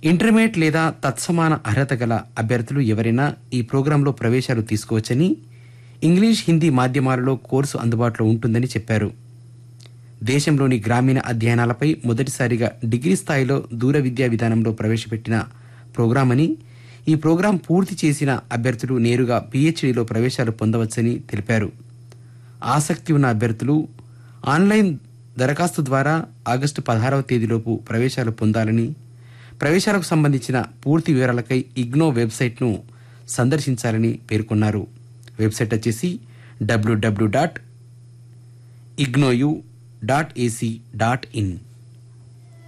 intermediate లేదా తత్సమాన అర్హత గల అభ్యర్థులు ఎవరైనా ఈ ప్రోగ్రాంలో ప్రవేశాలు తీసుకోవచ్చని ఇంగ్లీష్ హిందీ మాధ్యమాలలో కోర్సు అందుబాటులో ఉంటుందని చెప్పారు దేశంలోని గ్రామీణ అధ్యయనాలపై మొదటిసారిగా డిగ్రీ స్థాయిలో దూర విద్యా విధానంలో ప్రవేశపెట్టిన ప్రోగ్రాం అని ఈ ప్రోగ్రాం పూర్తి చేసిన అభ్యర్థులు నేరుగా పీహెచ్డీలో ప్రవేశాలు పొందవచ్చని తెలిపారు ఆసక్తి ఉన్న అభ్యర్థులు ఆన్లైన్ దరఖాస్తు ద్వారా ఆగస్టు పదహారవ తేదీలోపు ప్రవేశాలు పొందాలని ప్రవేశాలకు సంబంధించిన పూర్తి వివరాలకై ఇగ్నో వెబ్సైట్ను సందర్శించాలని పేర్కొన్నారు వెబ్సైట్ వచ్చేసి W W W dot IGNOU dot A C dot in